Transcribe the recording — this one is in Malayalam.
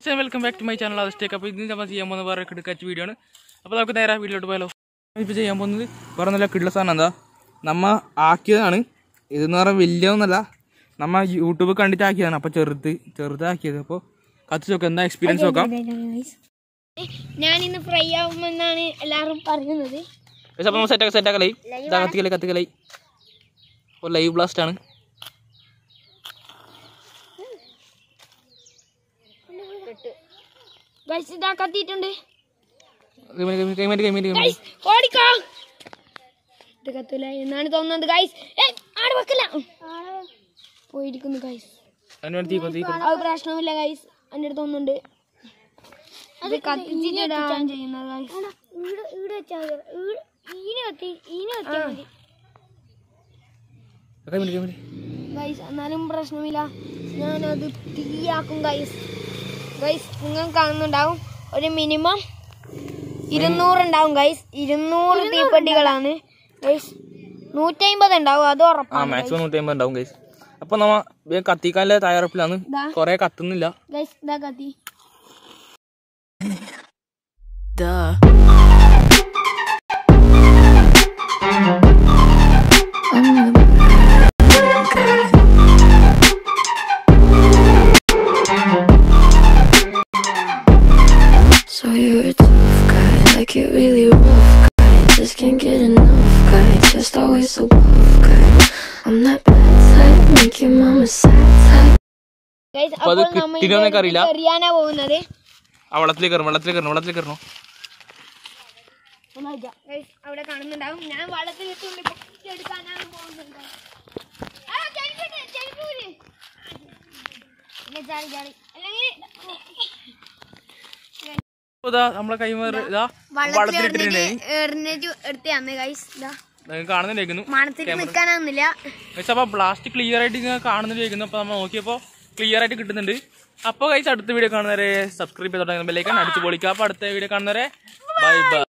Guys welcome back to my channel അസ്റ്റേക്ക് അപ്പോൾ ഇന്ന് നമ്മൾ ചെയ്യാൻ പോകുന്ന വേറെ കിടക്കാച്ച വീഡിയോ ആണ് അപ്പോൾ നമുക്ക് നേരെ വീട്ടിലോട്ട് പോയാലോ ഇപ്പോൾ ചെയ്യാൻ പോകുന്നത് വേറെ നല്ല കിട്ടുള്ള സാധനം എന്താ നമ്മ ആക്കിയതാണ് ഇതെന്ന് പറഞ്ഞാൽ വലിയൊന്നല്ല നമ്മ യൂട്യൂബ് കണ്ടിട്ട് ആക്കിയതാണ് അപ്പോൾ ചെറുത് ചെറുതാക്കിയത് അപ്പോൾ കത്തിച്ച് നോക്കാം എന്താ എക്സ്പീരിയൻസ് നോക്കാം ഞാൻ ഇന്ന് ഫ്രൈ ആവുമെന്നാണ് എല്ലാവരും പറയുന്നത് പക്ഷേ അപ്പോൾ നമ്മൾ സെറ്റാക്കി സെറ്റാക്കലേ ഇതാ കത്തിക്കലേ കത്തിക്കലേ അപ്പോൾ ലൈവ് ബ്ലാസ്റ്റ് ആണ് ഗൈസ് ഇതാ കത്തിയിട്ടുണ്ട് കൈമാറ്റി കൈമാറ്റി കൈമാറ്റി കൈമാറ്റി ഗൈസ് ഓടിക്കോ ഇത് കത്തൂല എന്നാണ് തോന്നുന്നത് ഗൈസ് ആടെ വെക്കില്ല പോയിരിക്കുന്നു ഗൈസ് അതിന് തീ തീ അത് പ്രശ്നമില്ല ഗൈസ് എൻ്റെ അടുത്ത് ഒന്നുണ്ട് ഇത് കത്തിച്ചിട്ടാണ് ചെയ്യുന്നത് ഗൈസ് കൈമാറ്റി കൈമാറ്റി ഗൈസ് എന്നാലും പ്രശ്നമില്ല ഞാനത് തീയാക്കും ഗൈസ് ഗൈസ് നിങ്ങൾ കാണുന്നുണ്ടാവും ഒരു മിനിമം ഇരുന്നൂറ് ഉണ്ടാവും ഗൈസ് ഇരുന്നൂറ് തീപ്പെട്ടികളാണ് ഗൈസ് നൂറ്റമ്പത് ഉണ്ടാവും അത് ആ ഉറപ്പാണ് മാക്സിമം നൂറ്റി അമ്പത് ഉണ്ടാവും ഗൈസ് അപ്പൊ നമ്മ വേഗം കത്തിക്കാനുള്ള തയ്യാറെടുപ്പിലാണ് ദാ. കൊറേ കത്തുന്നില്ല ഗൈസ് ഇതാ കത്തി So you're a tough guy, like it really rough guy. Just can't get enough guy, just always so buff guy. I'm that bad type, make your mama sad type. Guys അപ്പൊ അത് അപ്പോൾ നമ്മൾ കിട്ടിയോ എന്നൊക്കെ അറിയില്ല. എറിയാനാ പോകുന്നത് ആ വെള്ളത്തിലേക്ക് കയറും വെള്ളത്തിലേക്ക് കയറണം വെള്ളത്തിലേക്ക് കയറണം ഗൈസ് അവിടെ കാണുന്നുണ്ടാവും ഞാൻ വള്ളത്തിൽ ഇട്ടുകൊണ്ട് എടുക്കാനാണ് പോകുന്നത് ആ, ചെരുപ്പിട്ട്, ചെരുപ്പ് ഊര്. ഇല്ല, ചാടി, ചാടി. അല്ലെങ്കിൽ അപ്പൊ ഇതാ നമ്മളെ കൈമാറി ഇതാ വെള്ളത്തിലിട്ടിട്ടുണ്ട് എറിഞ്ഞിട്ട് എടുത്തതാണ് ഗൈസ് ഇതാ നിങ്ങൾക്ക് കാണുന്നുണ്ടായിരുന്നു മണത്തിൽ നിൽക്കാനാവുന്നില്ല പക്ഷെ അപ്പൊ ബ്ലാസ്റ്റ് ക്ലിയർ ആയിട്ട് ഇങ്ങനെ കാണുന്നുണ്ടായിരുന്നു അപ്പൊ നമ്മൾ നോക്കിയപ്പോ ക്ലിയർ ആയിട്ട് കിട്ടുന്നുണ്ട് അപ്പൊ കഴിച്ച് അടുത്ത വീഡിയോ കാണുന്നവരെ സബ്സ്ക്രൈബ് ചെയ്തോട്ടെ ബെല്ലൈക്കൻ അടിച്ചു പൊളിക്കാം അപ്പൊ അടുത്ത വീഡിയോ കാണുന്നവരെ ബൈ ബൈ